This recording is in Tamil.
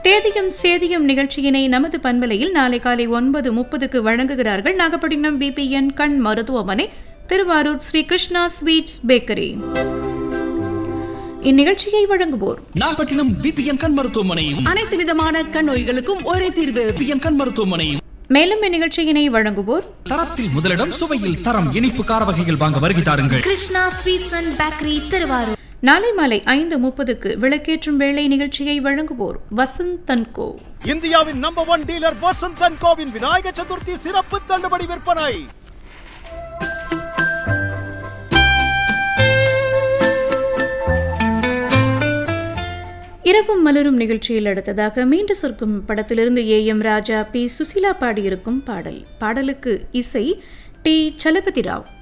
தேதியும் சேதியும் நிகழ்ச்சியினை நமது பண்பலையில் நாளை காலை ஒன்பது முப்பதுக்கு வழங்குகிறார்கள் நாகப்பட்டினம் பிபிஎன் கண் மருத்துவமனை திருவாரூர் ஸ்ரீ கிருஷ்ணா ஸ்வீட்ஸ் பேக்கரி இந்நிகழ்ச்சியை வழங்குவோர் நாகப்பட்டினம் பிபிஎன் கண் மருத்துவமனையும் அனைத்து விதமான கண் நோய்களுக்கும் ஒரே தீர்வு பிபிஎன் கண் மருத்துவமனையும் மேலும் இந்நிகழ்ச்சியினை வழங்குவோர் தரத்தில் முதலிடம் சுவையில் தரம் இனிப்பு கார வகைகள் வாங்க வருகை தாருங்கள் Krishna sweets and bakery Thiruvarur நாளை மாலை ஐந்து முப்பதுக்கு விளக்கேற்றும் வேளை நிகழ்ச்சியை வழங்குவோர் வசந்த் தன்கோ இந்தியாவின் number one dealer Vasanth and கோவின் விநாயக சதுர்த்தி சிறப்பு தள்ளுபடி விற்பனை இரவும் மலரும் நிகழ்ச்சியில் அடுத்ததாக மீண்டு சொர்க்கும் படத்திலிருந்து A M Raja P Susheela பாடியிருக்கும் பாடல் பாடலுக்கு இசை டி சலபதி ராவ்